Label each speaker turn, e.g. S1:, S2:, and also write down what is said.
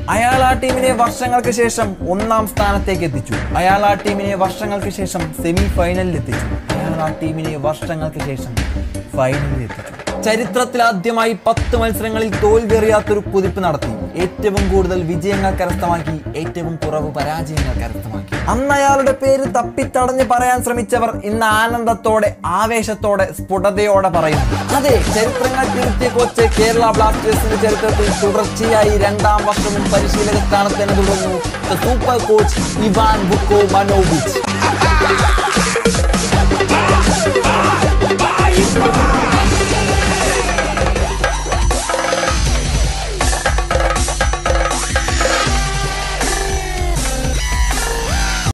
S1: അയാൾ ആ ടീമിനെ വർഷങ്ങൾക്ക് ശേഷം ഒന്നാം സ്ഥാനത്തേക്ക് എത്തിച്ചു അയാൾ ആ ടീമിനെ വർഷങ്ങൾക്ക് ശേഷം സെമി ഫൈനലിൽ എത്തിച്ചു അയാൾ ആ ടീമിനെ വർഷങ്ങൾക്ക് ശേഷം ഫൈനലിൽ എത്തിച്ചു ചരിത്രത്തിൽ ആദ്യമായി പത്ത് മത്സരങ്ങളിൽ തോൽവിയറിയാത്തൊരു കുതിപ്പ് നടത്തി ഏറ്റവും കൂടുതൽ വിജയങ്ങൾ കരസ്ഥമാക്കി ഏറ്റവും കുറവ് പരാജയങ്ങൾ കരസ്ഥമാക്കി അന്ന് അയാളുടെ പേര് തപ്പിത്തടഞ്ഞ് പറയാൻ ശ്രമിച്ചവർ ഇന്ന് ആനന്ദത്തോടെ ആവേശത്തോടെ സ്ഫുടതയോടെ പറയും അതെ ചരിത്രങ്ങൾ തിരുത്തിയ കോച്ച് കേരള ബ്ലാസ്റ്റേഴ്സിന്റെ ചരിത്രത്തിൽ തുടർച്ചയായി രണ്ടാം വർഷവും പരിശീലക സ്ഥാനത്ത് തന്നെ തുടർന്നു സൂപ്പർ കോച്ച് ഇവാൻ ബുക്കോ മനോവിച്ച്